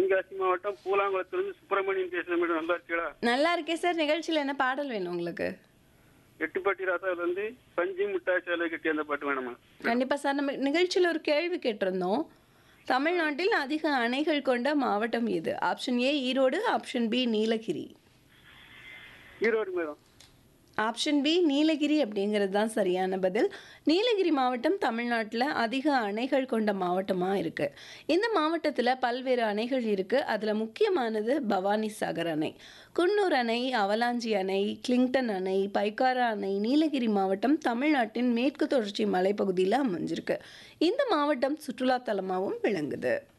தென்காசி மாவட்டம் பூலாங்குளத்திலிருந்து சுப்பிரமணியன் பேசுறேன் மேடம் நல்லா இருக்கீங்களா நல்லா இருக்கே சார் நிகழ்ச்சியில் என்ன பாடல் வேணும் உங்களுக்கு எட்டுப்பட்டி ராசாவில இருந்து பஞ்சு முட்டாய் சேலை கட்டி அந்த பாட்டு வேணுமா கண்டிப்பாக சார் நம்ம நிகழ்ச்சியில் ஒரு கேள்வி கேட்டிருந்தோம் தமிழ்நாட்டில் அதிக அணைகள் கொண்ட மாவட்டம் எது option A Erode option B Nilgiri Erode madam option B Nilgiri அப்படிங்கிறது தான் சரியான பதில் நீலகிரி மாவட்டம் தமிழ்நாட்டில் அதிக அணைகள் கொண்ட மாவட்டமாக இருக்குது இந்த மாவட்டத்தில் பல்வேறு அணைகள் இருக்குது அதில் முக்கியமானது பவானி சாகர் அணை குன்னூர் அணை அவலாஞ்சி அணை கிளிங்டன் அணை பைக்காரா அணை நீலகிரி மாவட்டம் தமிழ்நாட்டின் மேற்கு தொடர்ச்சி மலைப்பகுதியில் அமைஞ்சிருக்கு இந்த மாவட்டம் சுற்றுலாத்தலமாகவும் விளங்குது